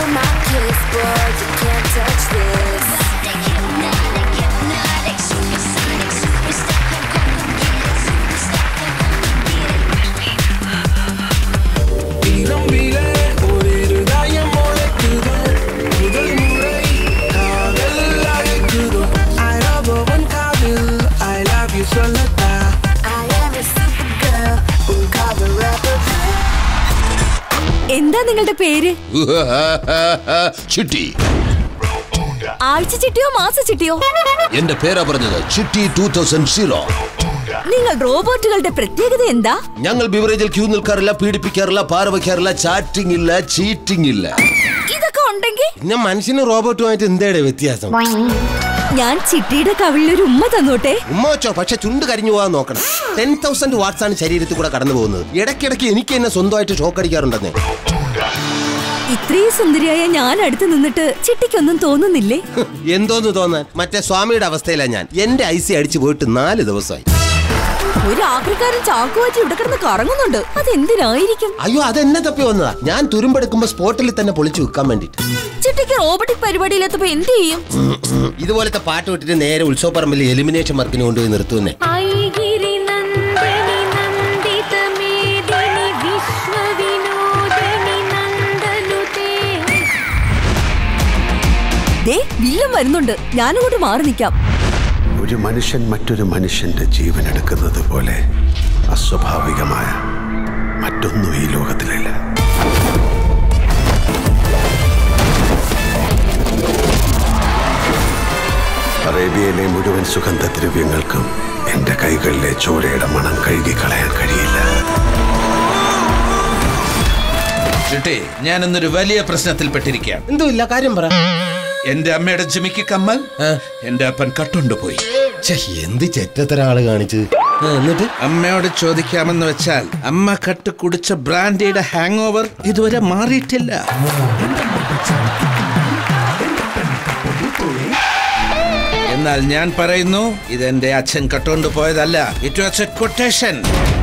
feel my kiss, but you can't touch this. இளம்பிலே ஒரு காயம் முளைக்குதோ முதல் முறை காதல் அழைக்குதோ I love உன் காதல் I love you சொல்லட்டா I am a super girl, un cover rapper. എന്താ നിങ്ങളുടെ പേര് ചിട്ടി ആഴ്ച ചിട്ടിയോ മാസ ചിട്ടിയോ എന്റെ പേരാ പറഞ്ഞത് ചിട്ടി ടൂ തൗസൻഡ് സീറോ നിങ്ങൾ റോബോട്ടുകളുടെ പ്രത്യേകത എന്താ ഞങ്ങൾ ബിവറേജിൽ ക്യൂ നിൽക്കാറില്ല പീഡിപ്പിക്കാറില്ല പാര വയ്ക്കാറില്ല ചാറ്റിംഗ് ഇല്ല ചീറ്റിംഗ് ഇല്ല ഇതൊക്കെ ഉണ്ടെങ്കിൽ പിന്നെ മനുഷ്യനും റോബോട്ടുമായിട്ട് എന്തേടെ വ്യത്യാസം ഞാൻ ചിട്ടിയുടെ കവിളിൽ ഒരു ഉമ്മ തന്നോട്ടെ ഉമ്മ വെച്ചോ പക്ഷെ ചുണ്ട് കരിഞ്ഞു പോകാൻ നോക്കണം ടെൻ തൗസൻഡ് വാട്ട്സ് ആണ് ശരീരത്തിൽ കൂടെ കടന്നു പോകുന്നത് ഇടയ്ക്കിടയ്ക്ക് എനിക്ക് തന്നെ സ്വന്തമായിട്ട് ഷോക്ക് അടിക്കാറുണ്ടെന്നേ ഇത്രയും സുന്ദരിയായ ഞാൻ അടുത്ത് നിന്നിട്ട് ചിട്ടിക്കൊന്നും തോന്നുന്നില്ലേ എന്തോന്ന് തോന്നാൻ മറ്റേ സ്വാമിയുടെ അവസ്ഥയിലാണ് ഞാൻ എന്റെ ഐസി അടിച്ചു പോയിട്ട് നാല് ദിവസമായി ഒരു ആക്രിക്കാരൻ ചാക്കുവാറ്റി ഇവിടെ കിടന്ന് കറങ്ങുന്നുണ്ട് അതെന്തിനായിരിക്കും അയ്യോ അതെന്നെ തപ്പി വന്നതാ ഞാൻ തുരുമ്പെടുക്കുമ്പോ സ്പോട്ടിൽ തന്നെ പൊളിച്ചു വെക്കാൻ വേണ്ടിട്ട് ചിട്ടിക്ക് റോബോട്ടിക് പരിപാടിയിലെത്തപ്പോ എന്ത് ചെയ്യും ഇതുപോലത്തെ പാട്ട് വിട്ടിട്ട് നേരെ ഉത്സവപ്പറമ്പിൽ എലിമിനേഷൻ വർക്കിന് കൊണ്ടുപോയി നിർത്തുന്നേ ഐഗിരി നന്ദിനി നന്ദിത മേദിനി വിശ്വവിനോദിനി നന്ദനുതേ ദേ വില്ലൻ വരുന്നുണ്ട് ഞാനങ്ങോട്ട് മാറി നിൽക്കാം ഒരു മനുഷ്യൻ മറ്റൊരു മനുഷ്യന്റെ ജീവൻ എടുക്കുന്നത് പോലെ അസ്വാഭാവികമായ മറ്റൊന്നും ഈ ലോകത്തിലില്ല അറേബ്യയിലെ മുഴുവൻ സുഗന്ധദ്രവ്യങ്ങൾക്കും എന്റെ കൈകളിലെ ചോരയുടെ മണം കഴുകിക്കളയാൻ കഴിയില്ല ചിട്ടി ഞാൻ ഇന്നൊരു വലിയ പ്രശ്നത്തിൽ പെട്ടിരിക്കുകയാണ് എന്തോ ഇല്ല കാര്യം പറ എന്റെ അമ്മയുടെ ജിമിക്ക് കമ്മൽ എന്റെ അപ്പൻ കട്ടുണ്ടുപോയി ഛെ, എന്ത് ചെറ്റത്തര ആള് കാണിച്ച് ആ, എന്നിട്ട് അമ്മയോട് ചോദിക്കാമെന്ന് വെച്ചാൽ അമ്മ കട്ട് കുടിച്ച ബ്രാൻഡിയുടെ ഹാങ് ഓവർ ഇതുവരെ മാറിയിട്ടില്ല എന്നാൽ ഞാൻ പറയുന്നു ഇതെന്റെ അച്ഛൻ കട്ടുകൊണ്ട് പോയതല്ല ഇറ്റ് വാസ് എ കൊട്ടേഷൻ